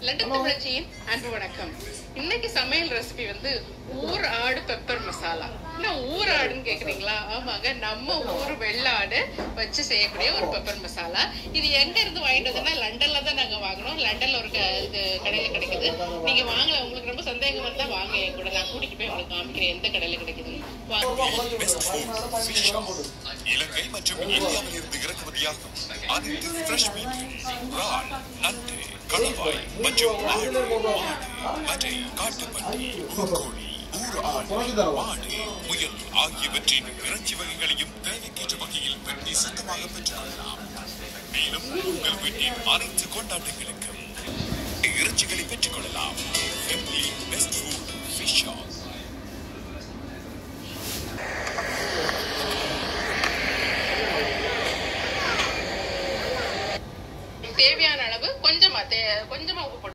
London தமிழச்சியின் அன்பு வணக்கம் இன்னைக்கு சமையல் ரெசிபி வந்து ஊர் ஆடு பெப்பர் மசாலா என்ன ஊர் ஆடுன்னு கேக்குறீங்களா ஆமாங்க நம்ம ஊர் வெள்ளாடு வச்சு செய்யக்கூடிய ஒரு பெப்பர் மசாலா இது எங்க இருந்து வாங்கிட்டு வந்தோம்னா லண்டன்ல தான் நாங்க வாங்கினோம் லண்டன்ல ஒரு க- இது கடையில கிடைக்குது நீங்க வாங்கல உங்களுக்கு ரொம்ப சந்தேகம் வந்தா வாங்க என் கூட நான் கூட்டிட்டு போய் உங்களுக்கு காமிக்கிறேன் எந்த கடையில கிடைக்குதுன்னு வாங்க பெஸ்ட் ஃபுட் ஃபிஷ் ஷாப் இலங்கை மற்றும் இந்தியாவில் இருந்து இறக்குமதியாகும் அனைத்து ஃப்ரெஷ் மீன்கள் இறால் நண்டு கடவாய் மற்றும் ஆடு மாடு மடை காட்டுப்பட்டி ஊர்கோழி ஊர் ஆடு மாடு முயல் ஆகியவற்றின் இறைச்சி வகைகளையும் தேவைக்கேற்ற வகையில் வெட்டி சுத்தமாக பெற்றுக்கொள்ளலாம் மேலும் உங்கள் வீட்டின் அனைத்து கொண்டாட்டங்களுக்கும் இறைச்சிகளை பெற்றுக்கொள்ளலாம் பெஸ்ட் ஃபுட் ஃபிஷ் ஷாப் தேவையான அளவு கொஞ்சமா தே- கொஞ்சமா உப்பு போட்டு